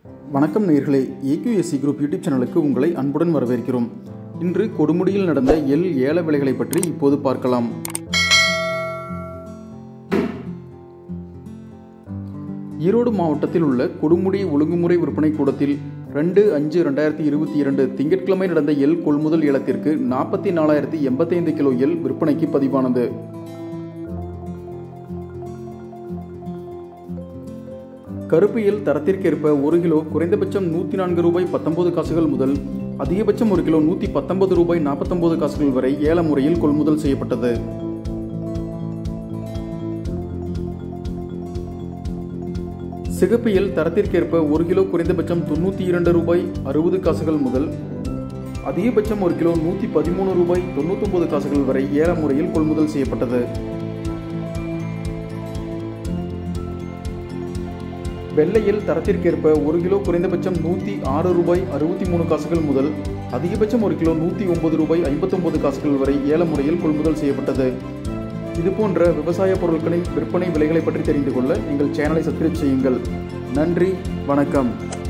வணக்கம் நேயர்களே AQSC group YouTube சேனலுக்கு உங்களை அன்புடன் வரவேற்கிறோம் இன்று கொடுமுடியில் நடந்த எல் ஏல விலைகளை பற்றி இப்போது பார்க்கலாம் ஈரோடு மாவட்டத்தில் உள்ள கொடுமுடி ஒழுங்குமுறை விற்பனை கூடத்தில் ரெண்டு அஞ்சு ரெண்டாயிரத்தி இருபத்தி இரண்டு திங்கட்கிழமை நடந்த எல் கொள்முதல் ஏலத்திற்கு நாற்பத்தி நாலாயிரத்தி எண்பத்தைந்து கிலோ எல் விற்பனைக்கு பதிவானது கருப்பு எல் தரத்திற்கேற்ப ஒரு கிலோ குறைந்தபட்சம் நூற்றி நான்கு ரூபாய் பத்தொன்பது காசுகள் முதல் அதிகபட்சம் ஒரு கிலோ நூற்றி பத்தொன்பது ரூபாய் நாற்பத்தொன்பது காசுகள் வரை ஏல முறையில் கொள்முதல் செய்யப்பட்டது சிகப்பு எல் தரத்திற்கேற்ப ஒரு கிலோ குறைந்தபட்சம் தொண்ணூற்றி இரண்டு ரூபாய் அறுபது காசுகள் முதல் அதிகபட்சம் ஒரு கிலோ நூற்றி பதிமூணு ரூபாய் தொண்ணூத்தொம்பது காசுகள் வரை ஏல முறையில் கொள்முதல் செய்யப்பட்டது வெள்ளையில் தரத்திற்கேற்ப ஒரு கிலோ குறைந்தபட்சம் நூற்றி ஆறு ரூபாய் அறுபத்தி மூணு காசுகள் முதல் அதிகபட்சம் ஒரு கிலோ நூற்றி ஒன்பது ரூபாய் ஐம்பத்தொம்பது காசுகள் வரை ஏல முறையில் கொள்முதல் செய்யப்பட்டது இதுபோன்ற விவசாய பொருட்களின் விற்பனை விலைகளை பற்றி தெரிந்து கொள்ள எங்கள் சேனலை சப்ஸ்கிரைப் செய்யுங்கள் நன்றி வணக்கம்